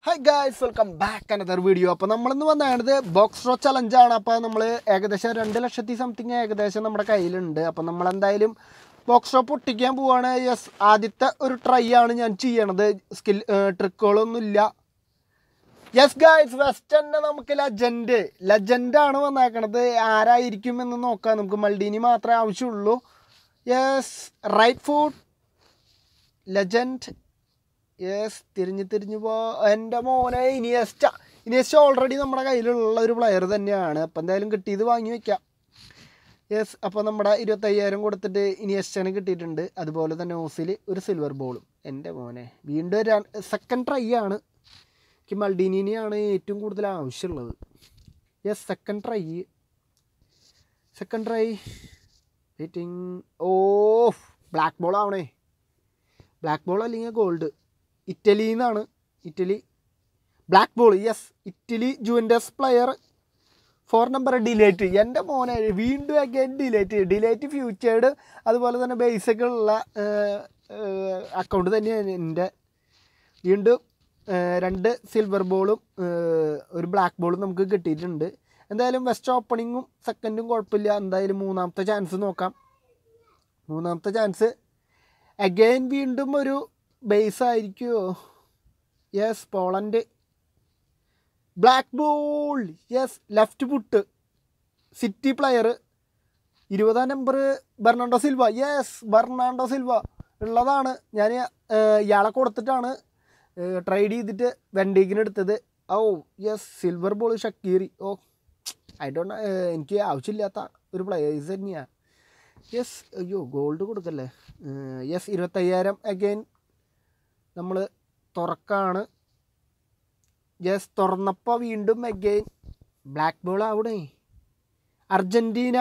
Hi guys welcome back another video അപ്പോൾ നമ്മളിന്ന് വന്നത് ബോക്സ് റോ ചലഞ്ചാണ് അപ്പോൾ നമ്മൾ ഏകദേശം രണ്ട് ലക്ഷത്തി സംതിങ് ഏകദേശം നമ്മുടെ കയ്യിലുണ്ട് അപ്പോൾ നമ്മൾ എന്തായാലും ബോക്സ് റോ പൊട്ടിക്കാൻ പോവാണ് യെസ് ആദ്യത്തെ ഒരു ട്രൈ ആണ് ഞാൻ ചെയ്യണത് സ്കിൽ ട്രിക്കുകളൊന്നും ഇല്ല യെസ് ഗായ്സ് വെസ്റ്റന്നെ നമുക്ക് ലജൻഡ് ലജൻഡാണ് വന്നേക്കണത് ആരായിരിക്കും എന്ന് നോക്കാം നമുക്ക് മൾഡീനി മാത്രമേ ആവശ്യമുള്ളൂ yes right foot legend yes തിരിഞ്ഞ് തിരിഞ്ഞ് പോ എൻ്റെ മോനെ ഇനിയസ്റ്റ ഇനിയസ്റ്റ ഓൾറെഡി നമ്മുടെ കയ്യിലുള്ള ഒരു പ്ലെയർ തന്നെയാണ് അപ്പം എന്തായാലും കിട്ടിയത് വാങ്ങി വെക്കാം യെസ് അപ്പോൾ നമ്മുടെ ഇരുപത്തയ്യായിരം കൊടുത്തിട്ട് ഇനിയസ്റ്റന് കിട്ടിയിട്ടുണ്ട് അതുപോലെ തന്നെ ഓസിൽ ഒരു സിൽവർ ബോളും എൻ്റെ മോനെ വീണ്ടും സെക്കൻഡ് ട്രൈ ആണ് എനിക്ക് മൾഡീനിനെയാണ് ഏറ്റവും കൂടുതൽ ആവശ്യമുള്ളത് yes second try second try waiting oh black ball ആവണേ ബ്ലാക്ക് ബോൾ അല്ലെങ്കിൽ ഗോൾഡ് ഇറ്റലിയിൽ നിന്നാണ് Italy black ball yes Italy Juventus player four number De Ligt എൻ്റെ മോനെ വീണ്ടും അഗൈൻ ഡിലേറ്റ് ഡിലേറ്റ് ഫ്യൂച്ചേർഡ് അതുപോലെ തന്നെ ബേസിക് ഉള്ള അക്കൗണ്ട് തന്നെയാണ് എൻ്റെ വീണ്ടും ഏഹ്, രണ്ട് സിൽവർ ബോളും ഏഹ്, ഒരു ബ്ലാക്ക് ബോളും നമുക്ക് കിട്ടിയിട്ടുണ്ട് എന്തായാലും വെസ്റ്റ് ഓപ്പണിങ്ങും സെക്കൻഡും കുഴപ്പമില്ല എന്തായാലും മൂന്നാമത്തെ ചാൻസ് നോക്കാം മൂന്നാമത്തെ ചാൻസ് അഗൈൻ വീണ്ടും ഒരു ബേസ് ആയിരിക്കുമോ yes Poland black ball yes left foot City player ഇരുപതാം number Bernardo Silva yes Bernardo Silva ഉള്ളതാണ് ഞാൻ ഇയാളെ കൊടുത്തിട്ടാണ് ട്രൈഡ് ചെയ്തിട്ട് വെൻഡീക്കിന് എടുത്തത് oh yes silver ball Shaqiri oh I don't എനിക്ക് ആവശ്യമില്ലാത്ത ഒരു പ്ലേയേഴ്സ് തന്നെയാണ് യെസ് അയ്യോ ഗോൾഡ് കൊടുക്കല്ലേ യെസ് ഇരുപത്തയ്യായിരം അഗൈൻ നമ്മൾ തുറക്കാണ് യെസ് തുറന്നപ്പോൾ വീണ്ടും അഗൈൻ ബ്ലാക്ക് ബോൾ അവിടെ അർജൻറ്റീന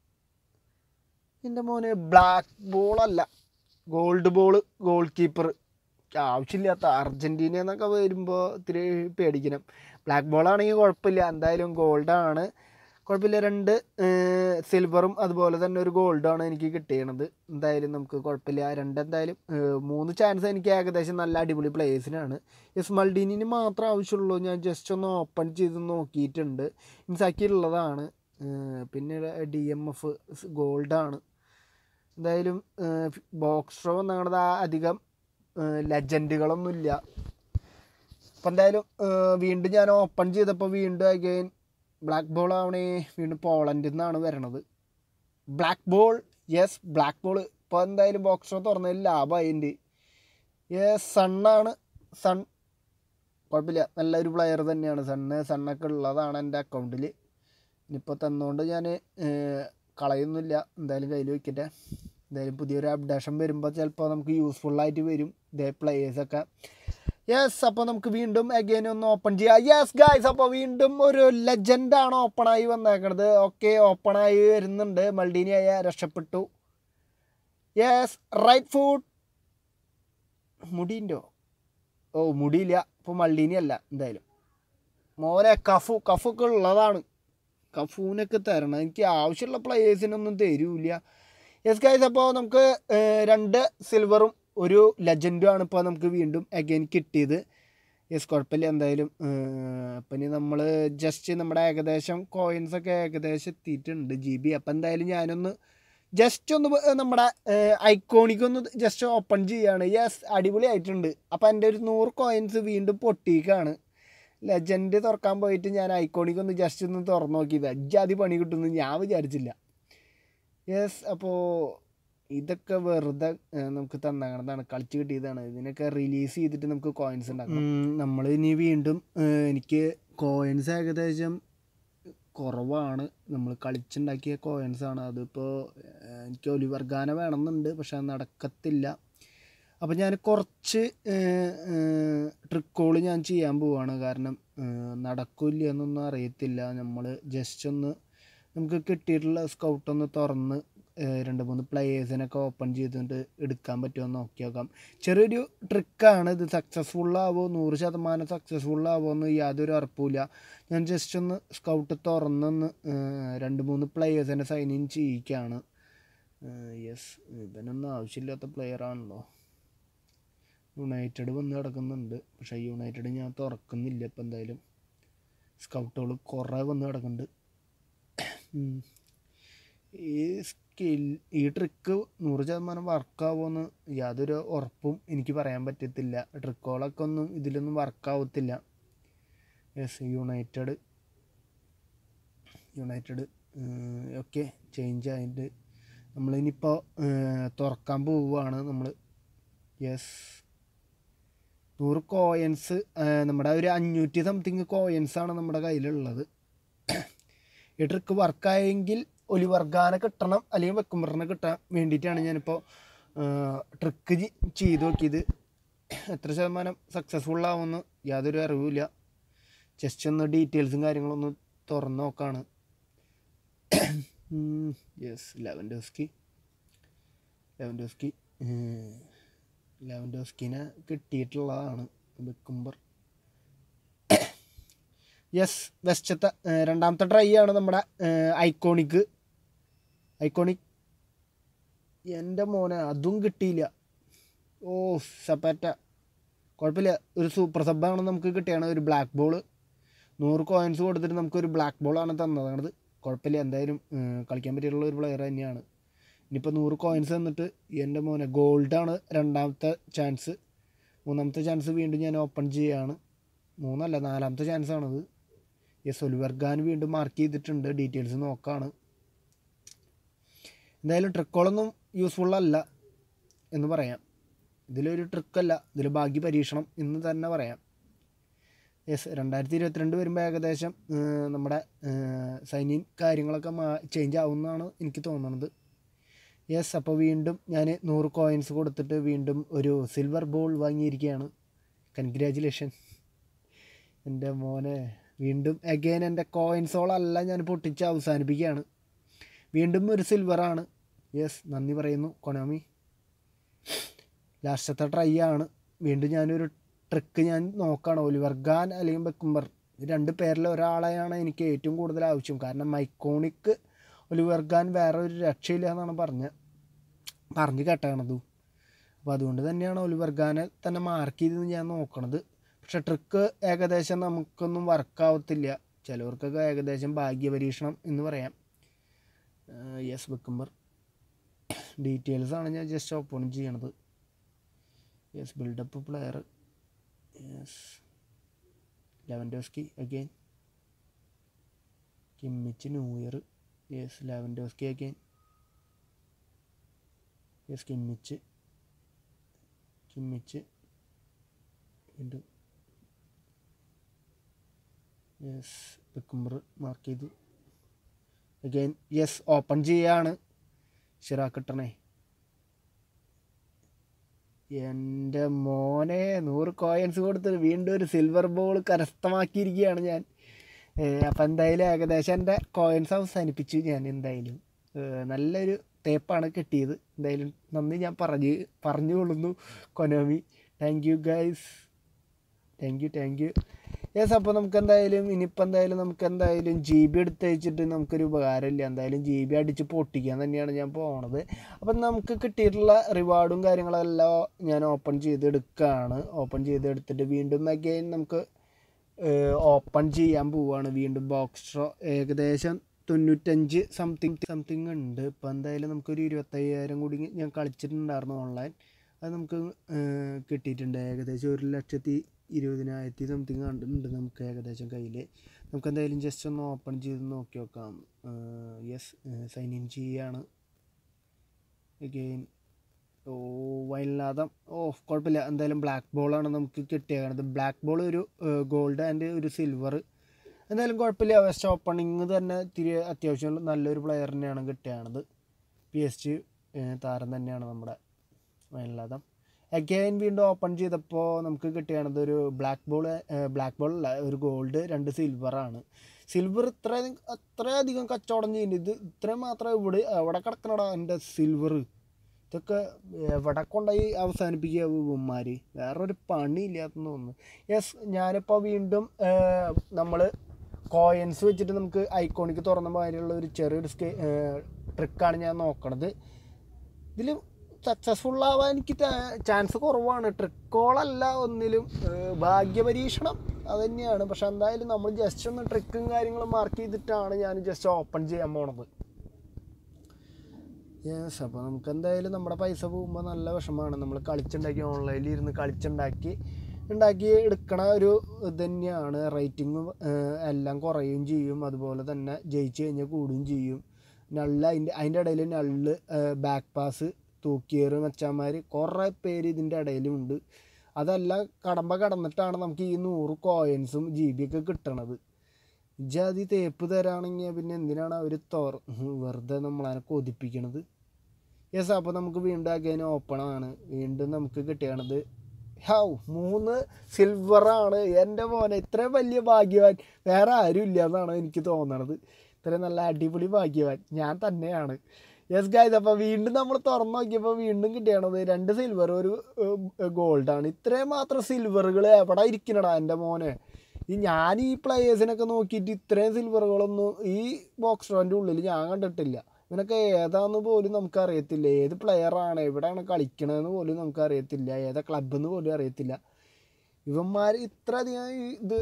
എൻ്റെ മോനെ ബ്ലാക്ക് ബോളല്ല ഗോൾഡ് ബോൾ ഗോൾ കീപ്പർ ആവശ്യമില്ലാത്ത അർജൻറ്റീന എന്നൊക്കെ വരുമ്പോൾ ഇത്തിരി പേടിക്കണം ബ്ലാക്ക് ബോളാണെങ്കിൽ കുഴപ്പമില്ല എന്തായാലും ഗോൾഡാണ് കുഴപ്പമില്ല രണ്ട് സിൽവറും അതുപോലെ തന്നെ ഒരു ഗോൾഡാണ് എനിക്ക് കിട്ടിയത് എന്തായാലും നമുക്ക് കുഴപ്പമില്ല രണ്ട് എന്തായാലും ഏഹ്, മൂന്ന് ചാൻസ് എനിക്ക് ഏകദേശം നല്ല അടിപൊളി പ്ലേയേഴ്സിനാണ് എസ് മൾഡീനിന് മാത്രമേ ആവശ്യമുള്ളൂ ഞാൻ ജസ്റ്റ് ഒന്ന് ഓപ്പൺ ചെയ്ത് നോക്കിയിട്ടുണ്ട് ഇൻസാക്കിയുള്ളതാണ് ഏഹ്, പിന്നെ ഡി എം എഫ് ഗോൾഡാണ് എന്തായാലും ബോക്സ് ഷോ വന്നത് അധികം ലെജൻഡുകളൊന്നുമില്ല അപ്പം എന്തായാലും ഏഹ്, വീണ്ടും ഞാൻ ഓപ്പൺ ചെയ്തപ്പോൾ വീണ്ടും അഗൈൻ ബ്ലാക്ക് ബോൾ ആവണേ വീണ്ടും പോളണ്ടിൽ നിന്നാണ് വരണത് black ball yes black ball ഇപ്പോൾ എന്തായാലും ബോക്സ് ഷോ തുറന്നതിൽ ലാഭമായിട്ടുണ്ട് യെസ് സണ്ണാണ് സൺ കുഴപ്പമില്ല നല്ലൊരു പ്ലെയർ തന്നെയാണ് സണ്ണ് സണ്ണൊക്കെ ഉള്ളതാണ് എൻ്റെ അക്കൗണ്ടിൽ ഇനിയിപ്പോൾ തന്നുകൊണ്ട് ഞാൻ കളയൊന്നുമില്ല എന്തായാലും കയ്യിൽ വെക്കട്ടെ എന്തായാലും പുതിയൊരു അപ്ഡേഷൻ വരുമ്പോൾ ചിലപ്പോൾ നമുക്ക് യൂസ്ഫുള്ളായിട്ട് വരും ഇതേ പ്ലേയേഴ്സൊക്കെ യെസ് അപ്പോൾ നമുക്ക് വീണ്ടും അഗൈൻ ഒന്ന് ഓപ്പൺ ചെയ്യാം യെസ് ഗായ്സ് അപ്പോൾ വീണ്ടും ഒരു ലെജൻഡാണ് ഓപ്പണായി വന്നേക്കണത് ഓക്കെ ഓപ്പണായി വരുന്നുണ്ട് മൾഡീനിയായ രക്ഷപ്പെട്ടു യെസ് റൈറ്റ് ഫുഡ് മുടിയുണ്ടോ ഓ മുടിയില്ല ഇപ്പോൾ മൾഡീനി അല്ല എന്തായാലും മോനെ കഫു കഫൊക്കെ ഉള്ളതാണ് കഫൂനൊക്കെ തരണം എനിക്ക് ആവശ്യമുള്ള പ്ലേയേഴ്സിനൊന്നും തരൂല യെസ് ഗൈസ് അപ്പോൾ നമുക്ക് ഏഹ്, രണ്ട് സിൽവറും ഒരു ലെജൻഡും ആണ് ഇപ്പോൾ നമുക്ക് വീണ്ടും അഗൈൻ കിട്ടിയത് യെസ് കുഴപ്പമില്ല എന്തായാലും ഏഹ്, അപ്പം ഇനി നമ്മൾ ജസ്റ്റ് നമ്മുടെ ഏകദേശം കോയിൻസ് ഒക്കെ ഏകദേശം എത്തിയിട്ടുണ്ട് ജി ബി അപ്പം എന്തായാലും ഞാനൊന്ന് ജസ്റ്റ് ഒന്ന് പ- നമ്മുടെ ഐക്കോണിക് ഒന്ന് ജസ്റ്റ് ഓപ്പൺ ചെയ്യാണ് യെസ് അടിപൊളിയായിട്ടുണ്ട് അപ്പം എൻ്റെ ഒരു നൂറ് കോയിൻസ് വീണ്ടും പൊട്ടിക്കാണ് ലെജൻഡ് തുറക്കാൻ പോയിട്ട് ഞാൻ ഐക്കോണിക് ഒന്ന് ജസ്റ്റ് ഒന്ന് തുറന്നു നോക്കിയത് അജ്ജാതി പണി കിട്ടുമെന്ന് ഞാൻ വിചാരിച്ചില്ല യെസ് അപ്പോൾ ഇതൊക്കെ വെറുതെ ഏഹ്, നമുക്ക് തന്നതാണ് കളിച്ച് കിട്ടിയതാണ് ഇതിനൊക്കെ റിലീസ് ചെയ്തിട്ട് നമുക്ക് കോയിൻസ് ഉണ്ടാക്കാം നമ്മൾ ഇനി വീണ്ടും ഏഹ്, എനിക്ക് കോയിൻസ് ഏകദേശം കുറവാണ് നമ്മൾ കളിച്ചുണ്ടാക്കിയ കോയിൻസ് ആണ് അതിപ്പോൾ ഏഹ്, എനിക്ക് ഒലിവർഗാന വേണമെന്നുണ്ട് പക്ഷെ അത് നടക്കത്തില്ല അപ്പോൾ ഞാൻ കുറച്ച് ട്രിക്കുകൾ ഞാൻ ചെയ്യാൻ പോവാണ് കാരണം ഏഹ്, നടക്കില്ല എന്നൊന്നും അറിയത്തില്ല നമ്മൾ ജസ്റ്റ് ഒന്ന് നമുക്ക് കിട്ടിയിട്ടുള്ള സ്കൗട്ട് ഒന്ന് തുറന്ന് ഏഹ്, രണ്ട് മൂന്ന് പ്ലേയേഴ്സിനൊക്കെ ഓപ്പൺ ചെയ്തിട്ട് എടുക്കാൻ പറ്റുമോ എന്ന് നോക്കി നോക്കാം ചെറിയൊരു ട്രിക്കാണ് ഇത് സക്സസ്ഫുൾ ആവോ നൂറ് ശതമാനം സക്സസ്ഫുൾ ആവോ എന്ന് യാതൊരു ഉറപ്പുമില്ല ഞാൻ ജസ്റ്റ് ഒന്ന് സ്കൗട്ട് തുറന്നൊന്ന് ഏഹ്, രണ്ട് മൂന്ന് പ്ലേയേഴ്സിനെ സൈൻ ഇൻ ചെയ്യിക്കുകയാണ് യെസ് ഇവനൊന്നും ആവശ്യമില്ലാത്ത പ്ലെയർ ആണല്ലോ യുണൈറ്റഡ് വന്ന് കിടക്കുന്നുണ്ട് പക്ഷേ യുണൈറ്റഡ് ഞാൻ തുറക്കുന്നില്ല ഇപ്പം എന്തായാലും സ്കൗട്ടുകൾ കുറേ വന്ന് കിടക്കുന്നുണ്ട് ഉം. ഈ സ്കിൽ ഈ ട്രിക്ക് നൂറ് ശതമാനം വർക്കാവുമെന്ന് യാതൊരു ഉറപ്പും എനിക്ക് പറയാൻ പറ്റത്തില്ല ട്രിക്കുകളൊക്കെ ഒന്നും ഇതിലൊന്നും വർക്കാവത്തില്ല യെസ് യുണൈറ്റഡ് യുണൈറ്റഡ് ഒക്കെ ചേഞ്ച് ആയിട്ട് നമ്മളിനിപ്പോൾ തുറക്കാൻ പോവുകയാണ് നമ്മൾ യെസ് നൂറ് കോയിൻസ് നമ്മുടെ ഒരു അഞ്ഞൂറ്റി സംതിങ് കോയിൻസ് ആണ് നമ്മുടെ കയ്യിലുള്ളത് ഈ ട്രിക്ക് വർക്കായെങ്കിൽ ഒലിവർഗാനെ കിട്ടണം അല്ലെങ്കിൽ വെക്കുമ്പറിനെ കിട്ടാൻ വേണ്ടിയിട്ടാണ് ഞാനിപ്പോൾ ട്രിക്ക് ചെയ്ത് നോക്കിയത് എത്ര ശതമാനം സക്സസ്ഫുൾ ആവുമെന്ന് യാതൊരു അറിവുമില്ല ജസ്റ്റ് ഒന്ന് ഡീറ്റെയിൽസും കാര്യങ്ങളൊന്ന് തുറന്ന് നോക്കാണ് യെസ് ലെവൻഡോസ്കി ലെവൻഡോസ്കി ലെവൻഡോസ്കിനെ കിട്ടിയിട്ടുള്ളതാണ് വെക്കുമ്പർ യെസ് വെസ്റ്റത്തെ ഏഹ് രണ്ടാമത്തെ ട്രൈ ആണ് നമ്മുടെ ഐക്കോണിക് ഐക്കോണിക് എൻ്റെ മോനെ അതും കിട്ടിയില്ല ഓ സപ്പാറ്റ കുഴപ്പമില്ല ഒരു സൂപ്പർ സബ്ബാണ് നമുക്ക് കിട്ടിയാണ് ഒരു ബ്ലാക്ക് ബോൾ നൂറ് കോയിൻസ് കൊടുത്തിട്ട് നമുക്കൊരു ബ്ലാക്ക് ബോളാണ് തന്നതാണത് കുഴപ്പമില്ല എന്തായാലും ഏഹ് കളിക്കാൻ പറ്റിയിട്ടുള്ള ഒരു പ്ലെയർ തന്നെയാണ് ഇനിയിപ്പോൾ നൂറ് കോയിൻസ് തന്നിട്ട് എൻ്റെ മോനെ ഗോൾഡാണ് രണ്ടാമത്തെ ചാൻസ് മൂന്നാമത്തെ ചാൻസ് വീണ്ടും ഞാൻ ഓപ്പൺ ചെയ്യുകയാണ് മൂന്നല്ല നാലാമത്തെ ചാൻസ് ആണത് യെസ് ഒലിവർഗാൻ വീണ്ടും മാർക്ക് ചെയ്തിട്ടുണ്ട് ഡീറ്റെയിൽസ് നോക്കാണ് എന്തായാലും ട്രിക്കുകളൊന്നും യൂസ്ഫുൾ അല്ല എന്ന് പറയാം ഇതിലൊരു ട്രിക്കല്ല ഇതിൽ ഭാഗ്യ പരീക്ഷണം എന്ന് തന്നെ പറയാം യെസ് രണ്ടായിരത്തി ഇരുപത്തിരണ്ട് വരുമ്പോൾ ഏകദേശം ഏഹ്, നമ്മുടെ സൈനിൻ കാര്യങ്ങളൊക്കെ മാ ചേഞ്ച് ആവുമെന്നാണ് എനിക്ക് തോന്നുന്നത് യെസ് അപ്പോൾ വീണ്ടും ഞാൻ നൂറ് കോയിൻസ് കൊടുത്തിട്ട് വീണ്ടും ഒരു സിൽവർ ബോൾ വാങ്ങിയിരിക്കുകയാണ് കൺഗ്രാജുലേഷൻ എൻ്റെ മോനെ വീണ്ടും അഗെയിൻ എൻ്റെ കോയിൻസോളല്ല ഞാൻ പൊട്ടിച്ച് അവസാനിപ്പിക്കുകയാണ് വീണ്ടും ഒരു സിൽവറാണ് യെസ് നന്ദി പറയുന്നു കൊനാമി ലാസ്റ്റത്തെ ട്രൈ ആണ് വീണ്ടും ഞാനൊരു ട്രിക്ക് ഞാൻ നോക്കുകയാണ് ഒലിവർ ഖാൻ അല്ലെങ്കിൽ ബെക്കുംബർ ഈ രണ്ട് പേരിൽ ഒരാളെയാണ് എനിക്ക് ഏറ്റവും കൂടുതൽ ആവശ്യം കാരണം മൈക്കോണിക്ക് ഒലിവർ ഖാൻ വേറെ ഒരു രക്ഷയില്ല എന്നാണ് പറഞ്ഞ പറഞ്ഞ് കേട്ടണത് അപ്പോൾ അതുകൊണ്ട് തന്നെയാണ് ഒലിവർ ഖാനെ തന്നെ മാർക്ക് ചെയ്ത് ഞാൻ നോക്കണത് പക്ഷെ ട്രിക്ക് ഏകദേശം നമുക്കൊന്നും വർക്കാവത്തില്ല ചിലവർക്കൊക്കെ ഏകദേശം ഭാഗ്യപരീക്ഷണം എന്ന് പറയാം യെസ് വെക്കുമ്പർ ഡീറ്റെയിൽസ് ആണ് ഞാൻ ജസ്റ്റ് ഓപ്പൺ ചെയ്യണത് yes buildup player yes Lewandowski again Kimmich new year yes Lewandowski again yes Kimmich Kimmich വീണ്ടും യെസ് വെക്കുമ്പർ മാർക്ക് ചെയ്തു അഗെയിൻ യെസ് ഓപ്പൺ ചെയ്യാണ് ശരാ കിട്ടണേ എൻ്റെ മോനെ നൂറ് കോയിൻസ് കൊടുത്ത് വീണ്ടും ഒരു സിൽവർ ബോൾ കരസ്ഥമാക്കിയിരിക്കുകയാണ് ഞാൻ അപ്പം എന്തായാലും ഏകദേശം എൻ്റെ കോയിൻസ് അവസാനിപ്പിച്ചു ഞാൻ എന്തായാലും ഏഹ് നല്ലൊരു തേപ്പാണ് കിട്ടിയത് എന്തായാലും നന്ദി ഞാൻ പറഞ്ഞ് പറഞ്ഞു കൊള്ളുന്നു Konami thank you guys thank you thank you yes അപ്പോൾ നമുക്ക് എന്തായാലും ഇനിയിപ്പോൾ എന്തായാലും നമുക്ക് എന്തായാലും ജി ബി എടുത്ത് വെച്ചിട്ട് നമുക്കൊരു ഉപകാരമില്ല എന്തായാലും ജി ബി അടിച്ച് പൊട്ടിക്കാൻ തന്നെയാണ് ഞാൻ പോണത് അപ്പം നമുക്ക് കിട്ടിയിട്ടുള്ള റിവാർഡും കാര്യങ്ങളെല്ലാം ഞാൻ ഓപ്പൺ ചെയ്തെടുക്കുകയാണ് ഓപ്പൺ ചെയ്തെടുത്തിട്ട് വീണ്ടും അഗെയിൻ നമുക്ക് ഓപ്പൺ ചെയ്യാൻ പോവുകയാണ് വീണ്ടും ബോക്സ് ഡ്രോ ഏകദേശം തൊണ്ണൂറ്റഞ്ച് സംതിങ് സംതിങ് ഉണ്ട് ഇപ്പം എന്തായാലും നമുക്കൊരു ഇരുപത്തയ്യായിരം കൂടി ഞാൻ കളിച്ചിട്ടുണ്ടായിരുന്നു ഓൺലൈൻ അത് നമുക്ക് ഏഹ്, കിട്ടിയിട്ടുണ്ട് ഏകദേശം ഒരു ലക്ഷത്തി ഇരുപതിനായിരത്തി സംതിങ് കണ്ടിട്ടുണ്ട് നമുക്ക് ഏകദേശം കയ്യിൽ നമുക്ക് എന്തായാലും ജസ്റ്റ് ഒന്ന് ഓപ്പൺ ചെയ്ത് നോക്കി നോക്കാം യെസ് സൈൻ ഇൻ ചെയ്യാണ് അഗെയിൻ ഓ വയൽനാഥം ഓ കുഴപ്പമില്ല എന്തായാലും ബ്ലാക്ക് ബോളാണ് നമുക്ക് കിട്ടിയത് ബ്ലാക്ക് ബോൾ ഒരു ഗോൾഡ് ആൻഡ് ഒരു സിൽവർ എന്തായാലും കുഴപ്പമില്ല വെസ്റ്റ് ഓപ്പണിങ് തന്നെ തിരി അത്യാവശ്യം നല്ലൊരു പ്ലെയർ തന്നെയാണ് കിട്ടിയാണത് പി എസ് ജി താരം തന്നെയാണ് നമ്മുടെ വയൽനാഥം അഗൈൻ വീണ്ടും ഓപ്പൺ ചെയ്തപ്പോൾ നമുക്ക് കിട്ടിയാണത് ഒരു ബ്ലാക്ക് ബോൾ ബ്ലാക്ക് ബോൾ അല്ല ഒരു ഗോൾഡ് രണ്ട് സിൽവറാണ് സിൽവർ ഇത്ര അത്രയധികം കച്ചവടം ചെയ്യുന്നുണ്ട് ഇത് ഇത്രയും മാത്രം ഇവിടെ എവിടെ കിടക്കണടാ എൻ്റെ സിൽവർ ഇതൊക്കെ എവിടെ കൊണ്ടുപോയി അവസാനിപ്പിക്കുക ഇവന്മാർ വേറൊരു പണിയില്ലാത്തെന്ന് തോന്നുന്നു യെസ് ഞാനിപ്പോൾ വീണ്ടും നമ്മൾ കോയിൻസ് വെച്ചിട്ട് നമുക്ക് ഐക്കോണിക്ക് തുറന്ന മാതിരിയുള്ള ഒരു ചെറിയൊരു സ്കെ ട്രിക്കാണ് ഞാൻ നോക്കണത് ഇതിൽ സക്സസ്ഫുൾ ആവാൻ എനിക്ക് ചാൻസ് കുറവാണ് ട്രിക്കോളല്ല ഒന്നിലും ഏഹ് ഭാഗ്യപരീക്ഷണം അത് തന്നെയാണ് പക്ഷെ എന്തായാലും നമ്മൾ ജസ്റ്റ് ഒന്ന് ട്രിക്കും കാര്യങ്ങളും മാർക്ക് ചെയ്തിട്ടാണ് ഞാൻ ജസ്റ്റ് ഓപ്പൺ ചെയ്യാൻ പോണത് യെസ് അപ്പോൾ നമുക്ക് എന്തായാലും നമ്മുടെ പൈസ പോകുമ്പോൾ നല്ല വിഷമമാണ് നമ്മൾ കളിച്ചുണ്ടാക്കി ഓൺലൈനിൽ ഇരുന്ന് കളിച്ചുണ്ടാക്കി ഉണ്ടാക്കി എടുക്കണ ഒരു ഇത് തന്നെയാണ് റേറ്റിംഗ് എല്ലാം കുറയുകയും ചെയ്യും അതുപോലെ തന്നെ ജയിച്ചു കഴിഞ്ഞാൽ കൂടുകയും ചെയ്യും നള്ള് അതിൻ്റെ അതിൻ്റെ ഇടയിൽ നള്ള് ബാക്ക് പാസ് തൂക്കിയേറ് മച്ചാന്മാർ കുറേ പേര് ഇതിൻ്റെ ഇടയിലുണ്ട് അതെല്ലാം കടമ്പ കടന്നിട്ടാണ് നമുക്ക് ഈ നൂറ് കോയിൻസും ജി ബി ഒക്കെ കിട്ടണത് ജാതി തേപ്പ് തരാണെങ്കിൽ പിന്നെ എന്തിനാണ് അവർ തോർ വെറുതെ നമ്മളതിനെ കൊതിപ്പിക്കണത് യെസ് അപ്പോൾ നമുക്ക് വീണ്ടും അഗൈൻ ഓപ്പൺ ആണ് വീണ്ടും നമുക്ക് കിട്ടിയണത് ഹൗ മൂന്ന് സിൽവറാണ് എൻ്റെ മോനെ ഇത്രയും വലിയ ഭാഗ്യവാൻ വേറെ ആരും ഇല്ല എന്നാണ് എനിക്ക് തോന്നണത് ഇത്രയും നല്ല അടിപൊളി ഭാഗ്യവാൻ ഞാൻ തന്നെയാണ് യെസ് ഗായ്സ് അപ്പോൾ വീണ്ടും നമ്മൾ തുറന്നു നോക്കിയപ്പോൾ വീണ്ടും കിട്ടിയണത് രണ്ട് സിൽവർ ഒരു ഗോൾഡാണ് ഇത്രയും മാത്രം സിൽവറുകൾ എവിടെ ഇരിക്കണടാ എൻ്റെ മോനെ ഈ ഞാൻ ഈ പ്ലേയേഴ്സിനൊക്കെ നോക്കിയിട്ട് ഇത്രയും സിൽവറുകളൊന്നും ഈ ബോക്സ് റോൻ്റെ ഉള്ളിൽ ഞാൻ കണ്ടിട്ടില്ല ഇവനൊക്കെ ഏതാന്ന് പോലും നമുക്ക് അറിയത്തില്ല ഏത് പ്ലെയറാണ് എവിടെയാണ് കളിക്കണതെന്ന് പോലും നമുക്ക് അറിയത്തില്ല ഏതാ ക്ലബ്ബെന്ന് പോലും അറിയത്തില്ല ഇവന്മാർ ഇത്ര അധികം ഈ ഇത്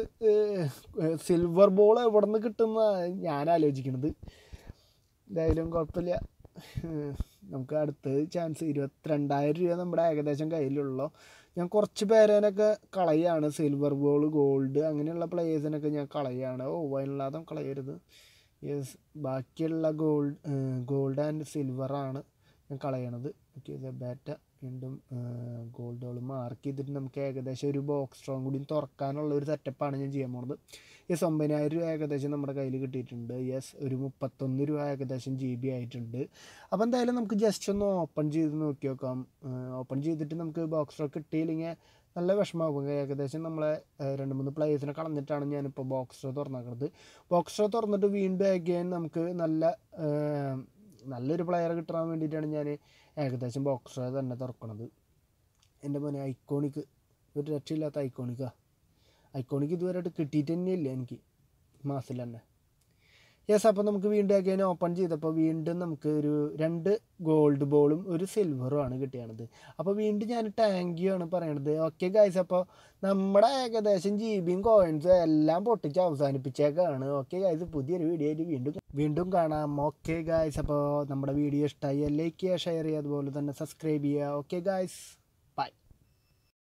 സിൽവർ ബോൾ എവിടെ നിന്ന് കിട്ടുന്ന ഞാൻ ആലോചിക്കണത് എന്തായാലും കുഴപ്പമില്ല ഏഹ് നമുക്ക് അടുത്ത ചാൻസ് ഇരുപത്തിരണ്ടായിരം രൂപ നമ്മുടെ ഏകദേശം കയ്യിലുള്ളൂ ഞാൻ കുറച്ച് പേരേനൊക്കെ കളയാണ് സിൽവർ ബോൾ ഗോൾഡ് അങ്ങനെയുള്ള പ്ലേയേഴ്സിനൊക്കെ ഞാൻ കളയാണ് ഓ വയലാതം കളയരുത് യെസ് ബാക്കിയുള്ള ഗോൾഡ് ഗോൾഡ് ആൻഡ് സിൽവറാണ് ഞാൻ കളയണത് ഓക്കെ ബാറ്റ വീണ്ടും ഗോൾഡുകൾ മാർക്ക് ചെയ്തിട്ട് നമുക്ക് ഏകദേശം ഒരു ബോക്സ് സ്ട്രോങ് കൂടി തുറക്കാനുള്ള ഒരു സെറ്റപ്പാണ് ഞാൻ ചെയ്യാൻ പോണത് യെസ് ഒമ്പതിനായിരം രൂപ ഏകദേശം നമ്മുടെ കയ്യിൽ കിട്ടിയിട്ടുണ്ട് യെസ് ഒരു മുപ്പത്തൊന്ന് രൂപ ഏകദേശം ജി ബി ആയിട്ടുണ്ട് അപ്പോൾ എന്തായാലും നമുക്ക് ജസ്റ്റ് ഒന്ന് ഓപ്പൺ ചെയ്ത് നോക്കി നോക്കാം ഓപ്പൺ ചെയ്തിട്ട് നമുക്ക് ബോക്സ് സ്ട്രോക്ക് കിട്ടിയില്ലെങ്കിൽ നല്ല വിഷമാകും ഏകദേശം നമ്മളെ ഏഹ്, രണ്ട് മൂന്ന് പ്ലേയേഴ്സിനെ കളഞ്ഞിട്ടാണ് ഞാനിപ്പോൾ ബോക്സ് സ്ട്രോ തുറന്നേക്കുന്നത് ബോക്സ് സ്ട്രോ തുറന്നിട്ട് വീണ്ടും അഗൈൻ നമുക്ക് നല്ല ഏഹ്, നല്ലൊരു പ്ലെയർ കിട്ടാൻ വേണ്ടിയിട്ടാണ് ഞാൻ ഏകദേശം ബോക്സ് സ്ട്രോ തന്നെ തുറക്കണത് എൻ്റെ മോനെ ഐക്കോണിക്ക് ഒരു രക്ഷയില്ലാത്ത ഐക്കോണിക്കാ ഐക്കോണിക്ക് ഇതുവരെയായിട്ട് കിട്ടിയിട്ട് തന്നെയില്ല എനിക്ക് മാസത്തിൽ തന്നെ യെസ് അപ്പോൾ നമുക്ക് വീണ്ടും അഗൈൻ ഓപ്പൺ ചെയ്തപ്പോൾ വീണ്ടും നമുക്ക് ഒരു രണ്ട് ഗോൾഡ് ബോളും ഒരു സിൽവറും ആണ് കിട്ടിയത് അപ്പോൾ വീണ്ടും ഞാൻ താങ്ക് യു ആണ് പറയണത് ഓക്കെ ഗൈസ് അപ്പോൾ നമ്മുടെ ഏകദേശം ജി ബിയും കോയിൻസും എല്ലാം പൊട്ടിച്ച് അവസാനിപ്പിച്ചേക്കാണ് ഓക്കെ ഗൈസ് പുതിയൊരു വീഡിയോ ആയിട്ട് വീണ്ടും വീണ്ടും കാണാം ഓക്കെ ഗൈസ് അപ്പോൾ നമ്മുടെ വീഡിയോ ഇഷ്ടമായി ലൈക്ക് ചെയ്യുക ഷെയർ ചെയ്യുക അതുപോലെ തന്നെ സബ്സ്ക്രൈബ് ചെയ്യുക ഓക്കെ ഗൈസ്